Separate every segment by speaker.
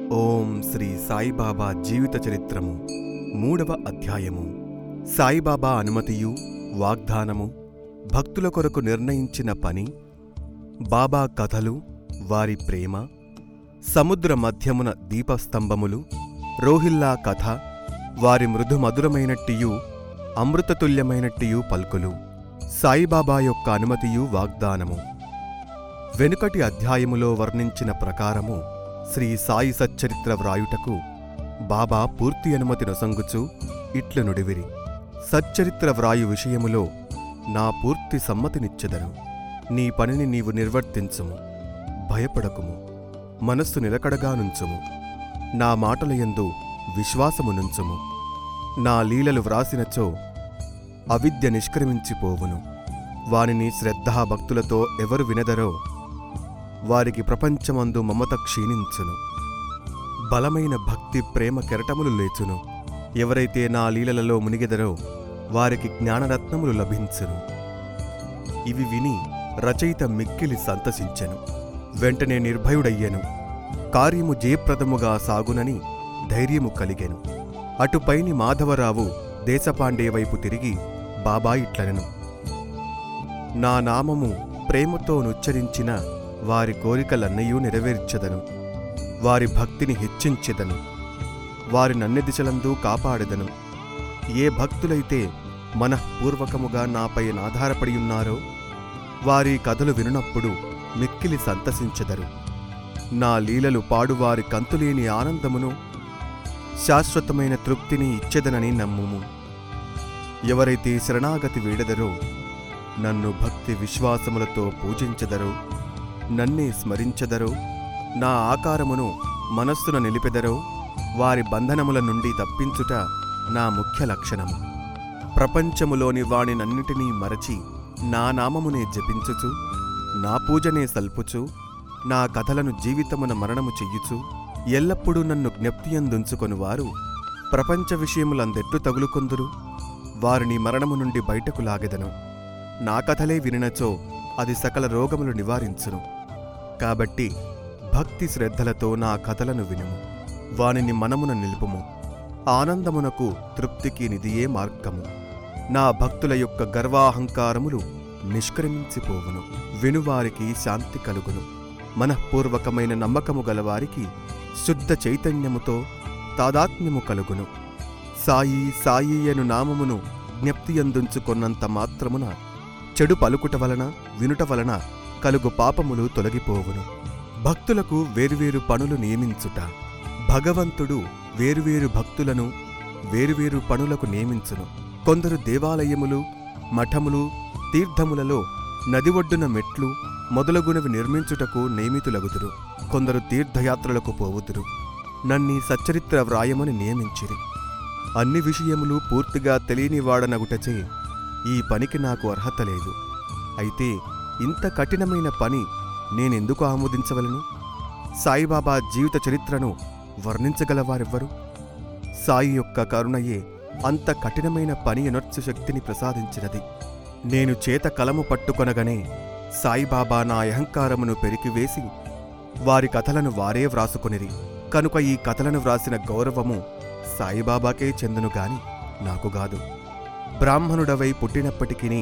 Speaker 1: ఓం శ్రీ సాయిబాబా జీవిత చరిత్రము మూడవ అధ్యాయము సాయిబాబా అనుమతియు వాగ్దానము భక్తుల కొరకు నిర్ణయించిన పని బాబా కథలు వారి ప్రేమ సముద్ర మధ్యమున దీపస్తంభములు రోహిల్లా కథ వారి మృదు మధురమైనట్టియు అమృతతుల్యమైనట్టియు పల్కులు సాయిబాబా యొక్క అనుమతియు వాగ్దానము వెనుకటి అధ్యాయములో వర్ణించిన ప్రకారము శ్రీ సాయి సచ్చరిత్ర వ్రాయుటకు బాబా పూర్తి అనుమతి నొసంగుచు ఇట్లు నుడివిరి సచ్చరిత్ర వ్రాయు విషయములో నా పూర్తి సమ్మతినిచ్చెదను నీ పనిని నీవు నిర్వర్తించుము భయపడకుము మనస్సు నిలకడగా నుంచుము నా మాటలయందు విశ్వాసము నుంచుము నా లీలలు వ్రాసినచో అవిద్య నిష్క్రమించిపోవును వానిని శ్రద్ధాభక్తులతో ఎవరు వినదరో వారికి ప్రపంచమందు మమత క్షీణించును బలమైన భక్తి ప్రేమ కెరటములు లేచును ఎవరైతే నా లీలలలో మునిగెదరో వారికి జ్ఞానరత్నములు లభించును ఇవి విని రచయిత మిక్కిలి సంతసించెను వెంటనే నిర్భయుడయ్యెను కార్యము జయప్రదముగా సాగునని ధైర్యము కలిగెను అటుపైని మాధవరావు దేశపాండే వైపు తిరిగి బాబా ఇట్లనెను నా నామము ప్రేమతో నుచ్చరించిన వారి కోరికలన్నయూ నెరవేర్చెదను వారి భక్తిని హెచ్చించెదను వారి నన్నె దిశలందు కాపాడెదను ఏ భక్తులైతే మనఃపూర్వకముగా నాపై ఆధారపడి ఉన్నారో వారి కథలు వినునప్పుడు మిక్కిలి సంతసించెదరు నా లీలలు పాడువారి కంతులేని ఆనందమును శాశ్వతమైన తృప్తిని ఇచ్చెదనని నమ్ముము ఎవరైతే శరణాగతి వీడదరో నన్ను భక్తి విశ్వాసములతో పూజించెదరో నన్నే స్మరించెదరో నా ఆకారమును మనస్సున నిలిపెదరో వారి బంధనముల నుండి తప్పించుట నా ముఖ్య లక్షణము ప్రపంచములోని వాణినన్నిటినీ మరచి నా నామమునే జపించుచు నా పూజనే సల్పుచు నా కథలను జీవితమున మరణము చెయ్యుచు ఎల్లప్పుడూ నన్ను జ్ఞప్తియందుంచుకొని వారు ప్రపంచ విషయములందెట్టు తగులుకొందురు వారిని మరణము నుండి బయటకు లాగెదను నా కథలే వినినచో అది సకల రోగములు నివారించును కాబట్టి భక్తి శ్రద్ధలతో నా కథలను వినుము వానిని మనమున నిలుపుము ఆనందమునకు తృప్తికి నిదియే మార్గము నా భక్తుల యొక్క గర్వాహంకారములు నిష్క్రమించిపోవును వినువారికి శాంతి కలుగును మనఃపూర్వకమైన నమ్మకము గలవారికి శుద్ధ చైతన్యముతో తాదాత్మ్యము కలుగును సాయి సాయి అను నామమును జ్ఞప్తియందుంచుకొన్నంత మాత్రమున చెడు పలుకుట వలన వినుట వలన కలుగు పాపములు తొలగిపోవును భక్తులకు వేర్వేరు పనులు నియమించుట భగవంతుడు వేరువేరు భక్తులను వేరువేరు పనులకు నియమించును కొందరు దేవాలయములు మఠములు తీర్థములలో నది ఒడ్డున మెట్లు మొదలగునవి నిర్మించుటకు నియమితులగుదురు కొందరు తీర్థయాత్రలకు పోవుదురు నన్నీ సచ్చరిత్ర వ్రాయమని నియమించిరి అన్ని విషయములు పూర్తిగా తెలియనివాడనగుటచే ఈ పనికి నాకు అర్హత లేదు అయితే ఇంత కఠినమైన పని నేనెందుకు ఆమోదించవలను సాయిబాబా జీవిత చరిత్రను వర్ణించగలవారెవ్వరు సాయి యొక్క కరుణయే అంత కఠినమైన పని ఎనర్చు శక్తిని ప్రసాదించినది నేను చేత కలము పట్టుకొనగనే సాయిబాబా నా అహంకారమును పెరికివేసి వారి కథలను వారే వ్రాసుకొనిరి కనుక ఈ కథలను వ్రాసిన గౌరవము సాయిబాబాకే చెందును గాని నాకు గాదు బ్రాహ్మణుడవై పుట్టినప్పటికీ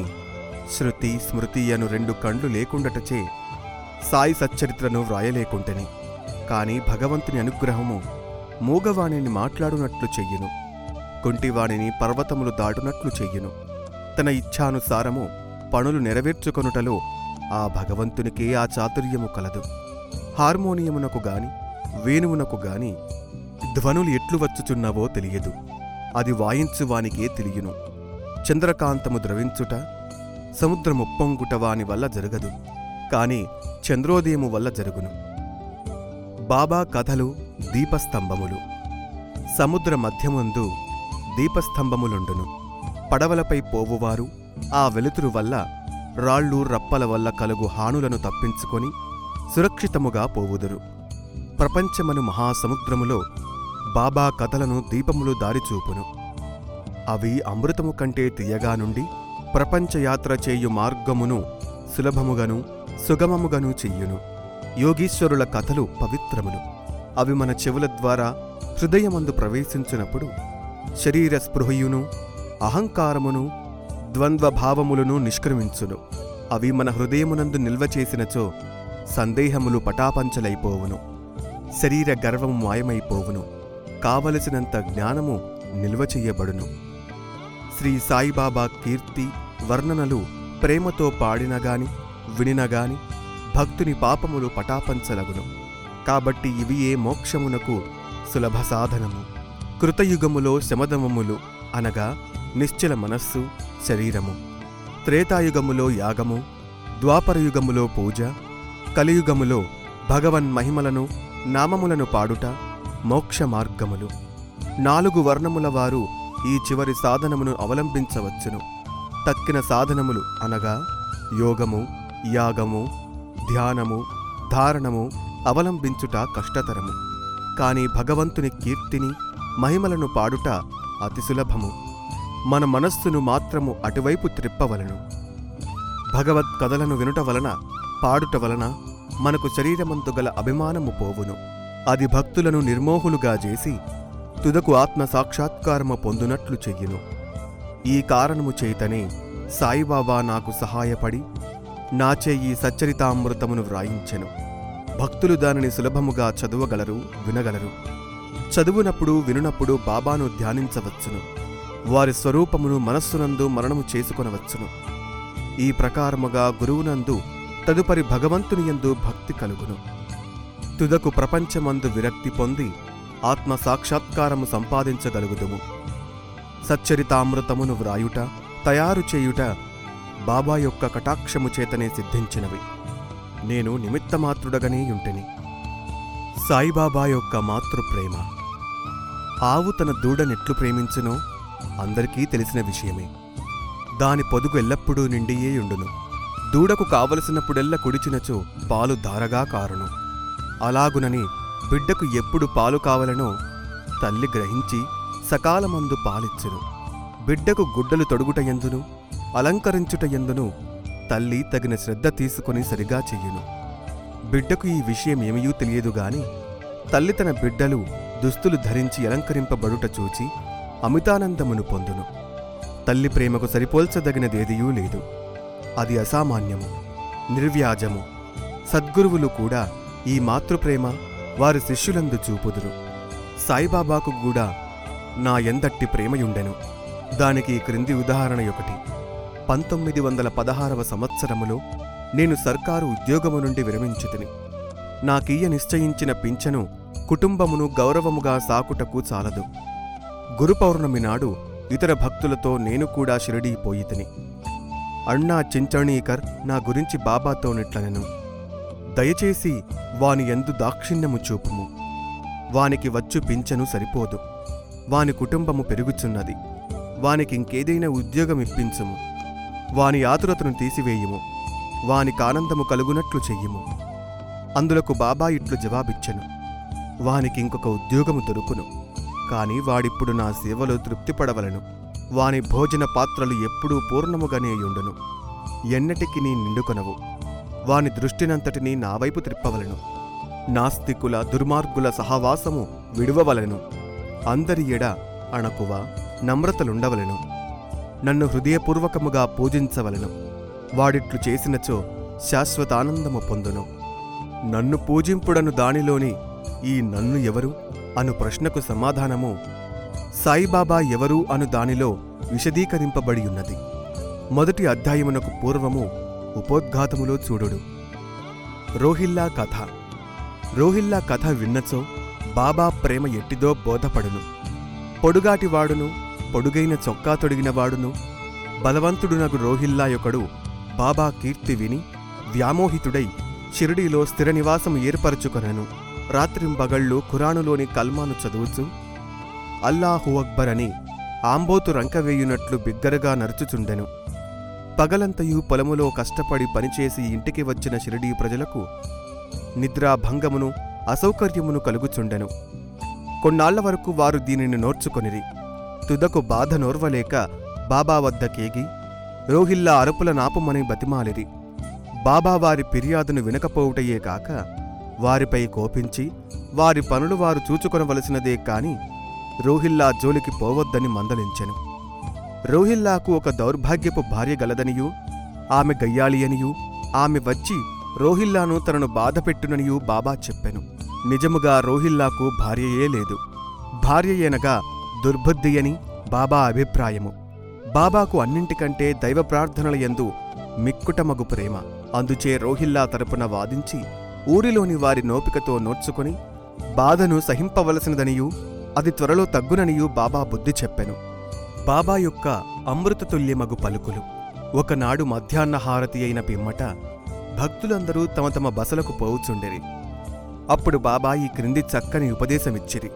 Speaker 1: శృతి స్మృతి అను రెండు కండ్లు లేకుండటచే సాయి సచ్చరిత్రను వ్రాయలేకుంటని కాని భగవంతుని అనుగ్రహము మూగవాణిని మాట్లాడునట్లు చెయ్యును కుంటివాణిని పర్వతములు దాటునట్లు చెయ్యును తన ఇచ్ఛానుసారము పనులు నెరవేర్చుకొనుటలో ఆ భగవంతునికే ఆ చాతుర్యము కలదు హార్మోనియమునకు గాని వేణువునకు గాని ధ్వనులు ఎట్లు వచ్చుచున్నవో తెలియదు అది వాయించువానికే తెలియను చంద్రకాంతము ద్రవించుట సముద్రముప్పొంగుట వాని వల్ల జరగదు కాని చంద్రోదయము వల్ల జరుగును బాబా కథలు దీపస్తంభములు సముద్ర మధ్యమందు దీపస్తంభములుండును పడవలపై పోవువారు ఆ వెలుతురు వల్ల రాళ్ళు రప్పల వల్ల కలుగు హానులను తప్పించుకొని సురక్షితముగా పోవుదురు ప్రపంచమను మహాసముద్రములో బాబా కథలను దీపములు దారిచూపును అవి అమృతము కంటే తీయగా నుండి ప్రపంచయాత్ర చేయు మార్గమును సులభముగను సుగమముగను చెయ్యును యోగీశ్వరుల కథలు పవిత్రములు అవి మన చెవుల ద్వారా హృదయమందు ప్రవేశించినప్పుడు శరీర స్పృహయును అహంకారమును ద్వంద్వభావములను నిష్క్రమించును అవి మన హృదయమునందు నిల్వ చేసినచో సందేహములు పటాపంచలైపోవును శరీర గర్వము మాయమైపోవును కావలసినంత జ్ఞానము నిల్వ చెయ్యబడును శ్రీ సాయిబాబా కీర్తి వర్ణనలు ప్రేమతో పాడినగాని వినినగాని భక్తుని పాపములు పటాపంచలగును కాబట్టి ఇవి ఏ మోక్షమునకు సులభ సాధనము కృతయుగములో శమదమములు అనగా నిశ్చల మనస్సు శరీరము త్రేతాయుగములో యాగము ద్వాపరయుగములో పూజ కలియుగములో భగవన్ మహిమలను నామములను పాడుట మోక్ష మార్గములు నాలుగు వర్ణముల వారు ఈ చివరి సాధనమును అవలంబించవచ్చును తక్కిన సాధనములు అనగా యోగము యాగము ధ్యానము ధారణము అవలంబించుట కష్టతరము కాని భగవంతుని కీర్తిని మహిమలను పాడుట అతి సులభము మన మనస్సును మాత్రము అటువైపు త్రిప్పవలను భగవత్ కథలను వినుట వలన పాడుట వలన మనకు శరీరమంతు గల అభిమానము పోవును అది భక్తులను నిర్మోహులుగా చేసి తుదకు ఆత్మ సాక్షాత్కారము పొందునట్లు చెయ్యును ఈ కారణము చేతనే సాయిబాబా నాకు సహాయపడి నాచే ఈ సచ్చరితామృతమును వ్రాయించెను భక్తులు దానిని సులభముగా చదువగలరు వినగలరు చదువునప్పుడు వినునప్పుడు బాబాను ధ్యానించవచ్చును వారి స్వరూపమును మనస్సునందు మరణము చేసుకొనవచ్చును ఈ ప్రకారముగా గురువునందు తదుపరి భగవంతుని యందు భక్తి కలుగును తుదకు ప్రపంచమందు విరక్తి పొంది ఆత్మ సాక్షాత్కారము సంపాదించగలుగుదుము సచ్చరితామృతమును వ్రాయుట తయారు చేయుట బాబా యొక్క కటాక్షము చేతనే సిద్ధించినవి నేను నిమిత్తమాత్రుడగనే యుంటిని సాయిబాబా యొక్క మాతృప్రేమ ఆవు తన దూడనెట్లు ప్రేమించునో అందరికీ తెలిసిన విషయమే దాని పొదుగు ఎల్లప్పుడూ నిండియే యుండును దూడకు కావలసినప్పుడెల్ల కుడిచినచో పాలు ధారగా కారును అలాగునని బిడ్డకు ఎప్పుడు పాలు కావలనో తల్లి గ్రహించి సకాలమందు పాలిచ్చును బిడ్డకు గుడ్డలు తొడుగుట ఎందును అలంకరించుట ఎందును తల్లి తగిన శ్రద్ధ తీసుకొని సరిగా చెయ్యును బిడ్డకు ఈ విషయం ఏమీ తెలియదు గాని తల్లి తన బిడ్డలు దుస్తులు ధరించి అలంకరింపబడుట చూచి అమితానందమును పొందును తల్లి ప్రేమకు సరిపోల్చదగినదేదియూ లేదు అది అసామాన్యము నిర్వ్యాజము సద్గురువులు కూడా ఈ మాతృప్రేమ వారి శిష్యులందు చూపుదురు సాయిబాబాకు కూడా నా ఎందట్టి ప్రేమయుండెను దానికి ఈ క్రింది ఉదాహరణ ఒకటి పంతొమ్మిది వందల పదహారవ సంవత్సరములో నేను సర్కారు ఉద్యోగము నుండి విరమించుతిని నాకీయ నిశ్చయించిన పింఛను కుటుంబమును గౌరవముగా సాకుటకు చాలదు గురు పౌర్ణమి నాడు ఇతర భక్తులతో నేను కూడా షిరిడీ పోయితిని అన్నా చించణీకర్ నా గురించి బాబాతో నిట్లనెను దయచేసి వాని ఎందు దాక్షిణ్యము చూపుము వానికి వచ్చు పింఛను సరిపోదు వాని కుటుంబము పెరుగుచున్నది వానికింకేదైనా ఉద్యోగం ఇప్పించుము వాని ఆతురతను తీసివేయుము వానికానందము కలుగునట్లు చెయ్యుము అందులకు బాబా ఇట్లు జవాబిచ్చెను వానికింకొక ఉద్యోగము దొరుకును కాని వాడిప్పుడు నా సేవలో తృప్తిపడవలను వాని భోజన పాత్రలు ఎప్పుడూ పూర్ణముగానేయుండును ఎన్నటికి నీ నిండుకొనవు వాని దృష్టినంతటినీ నా వైపు త్రిప్పవలను నాస్తికుల దుర్మార్గుల సహవాసము విడువవలెను అందరి ఎడ అణకువ నమ్రతలుండవలెను నన్ను హృదయపూర్వకముగా పూజించవలెను వాడిట్లు చేసినచో శాశ్వతానందము పొందును నన్ను పూజింపుడను దానిలోని ఈ నన్ను ఎవరు అను ప్రశ్నకు సమాధానము సాయిబాబా ఎవరు అను దానిలో విశదీకరింపబడి ఉన్నది మొదటి అధ్యాయమునకు పూర్వము ఉపోద్ఘాతములో చూడుడు రోహిల్లా కథ రోహిల్లా కథ విన్నచో బాబా ప్రేమ ఎట్టిదో బోధపడును పొడుగాటివాడును పొడుగైన చొక్కా తొడిగినవాడును బలవంతుడునగు రోహిల్లా యొకడు బాబా కీర్తి విని వ్యామోహితుడై షిరిడీలో స్థిర నివాసం ఏర్పరచుకొనెను రాత్రింబగళ్ళు ఖురానులోని కల్మాను చదువుచు అల్లాహు అక్బర్ అని ఆంబోతు రంకవేయునట్లు బిగ్గరగా నరుచుచుండెను పగలంతయు పొలములో కష్టపడి పనిచేసి ఇంటికి వచ్చిన షిరిడీ ప్రజలకు నిద్రాభంగమును అసౌకర్యమును కలుగుచుండెను కొన్నాళ్ల వరకు వారు దీనిని నోర్చుకొనిరి తుదకు బాధ నోర్వలేక బాబా వద్దకేగి రోహిల్లా అరుపుల నాపమని బతిమాలిరి బాబా వారి ఫిర్యాదును వినకపోవుటయే కాక వారిపై కోపించి వారి పనులు వారు చూచుకొనవలసినదే కాని రోహిల్లా జోలికి పోవద్దని మందలించెను రోహిల్లాకు ఒక దౌర్భాగ్యపు భార్య గలదనియూ ఆమె గయ్యాళి అనియూ ఆమె వచ్చి రోహిల్లాను తనను బాధపెట్టుననియూ బాబా చెప్పెను నిజముగా రోహిల్లాకు భార్యయే లేదు భార్య ఏనగా దుర్బుద్ధి అని బాబా అభిప్రాయము బాబాకు అన్నింటికంటే దైవ ప్రార్థనల యందు మిక్కుటమగు ప్రేమ అందుచే రోహిల్లా తరపున వాదించి ఊరిలోని వారి నోపికతో నోడ్చుకొని బాధను సహింపవలసినదనియూ అది త్వరలో తగ్గుననియూ బాబా బుద్ధి చెప్పెను బాబా యొక్క అమృతతుల్యమగు పలుకులు ఒకనాడు మధ్యాహ్న హారతి అయిన పిమ్మట భక్తులందరూ తమ తమ బసలకు పోవుచుండిరి అప్పుడు బాబా ఈ క్రింది చక్కని ఉపదేశమిచ్చిరి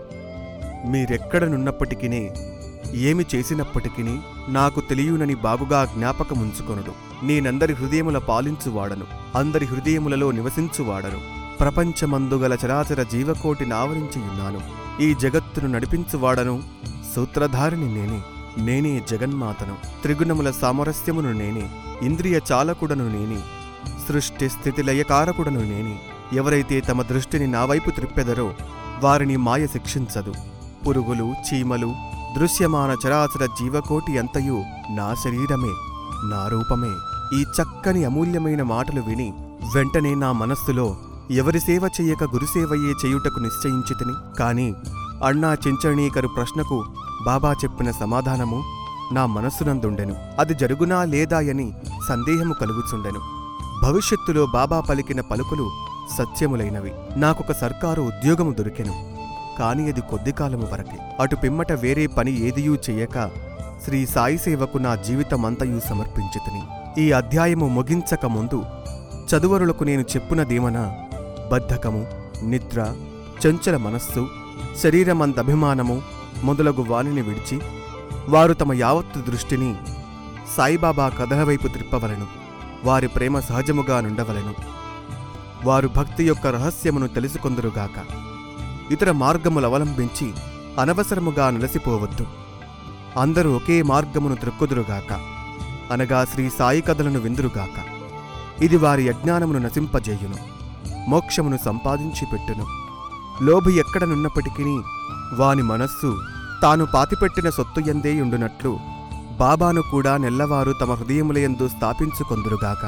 Speaker 1: మీరెక్కడనున్నప్పటికినే ఏమి చేసినప్పటికిని నాకు తెలియనని బాగుగా జ్ఞాపకముంచుకొనుడు నేనందరి హృదయముల పాలించువాడను అందరి హృదయములలో నివసించువాడను ప్రపంచమందుగల చరాచర జీవకోటి నావరించియున్నాను ఈ జగత్తును నడిపించువాడను సూత్రధారిని నేనే నేనే జగన్మాతను త్రిగుణముల సామరస్యమును నేనే ఇంద్రియ చాలకుడను నేనే సృష్టి స్థితి లయకారకుడను నేనే ఎవరైతే తమ దృష్టిని నా వైపు త్రిప్పెదరో వారిని మాయ శిక్షించదు పురుగులు చీమలు దృశ్యమాన చరాచర జీవకోటి అంతయు నా శరీరమే నా రూపమే ఈ చక్కని అమూల్యమైన మాటలు విని వెంటనే నా మనస్సులో ఎవరి సేవ చెయ్యక గురుసేవయ్యే చేయుటకు నిశ్చయించితిని కాని అన్నా చించణీకరు ప్రశ్నకు బాబా చెప్పిన సమాధానము నా మనస్సునందుండెను అది జరుగునా లేదా అని సందేహము కలుగుచుండెను భవిష్యత్తులో బాబా పలికిన పలుకులు సత్యములైనవి నాకొక సర్కారు ఉద్యోగము దొరికెను కాని అది కొద్ది కాలము వరకే అటు పిమ్మట వేరే పని ఏదియూ చెయ్యక శ్రీ సాయి సేవకు నా జీవితమంతయు సమర్పించితిని ఈ అధ్యాయము ముగించక ముందు చదువరులకు నేను చెప్పునదేమనా బద్ధకము నిద్ర చంచల మనస్సు శరీరమందభిమానము మొదలగు వానిని విడిచి వారు తమ యావత్తు దృష్టిని సాయిబాబా కథల వైపు త్రిప్పవలను వారి ప్రేమ సహజముగా నుండవలెను వారు భక్తి యొక్క రహస్యమును తెలుసుకొందురుగాక ఇతర మార్గములు అవలంబించి అనవసరముగా నిలసిపోవద్దు అందరూ ఒకే మార్గమును త్రొక్కుదురుగాక అనగా శ్రీ సాయి కథలను విందురుగాక ఇది వారి అజ్ఞానమును నశింపజేయును మోక్షమును సంపాదించి పెట్టును లోభి ఎక్కడనున్నప్పటికీ వాని మనస్సు తాను పాతిపెట్టిన సొత్తు ఎందే ఉండునట్లు బాబాను కూడా నెల్లవారు తమ హృదయములయందు స్థాపించుకొందురుగాక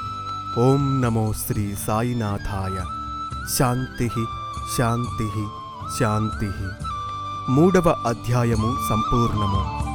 Speaker 1: ఓం నమో శ్రీ సాయినాథాయ శాంతి శాంతి శాంతి మూడవ అధ్యాయము సంపూర్ణము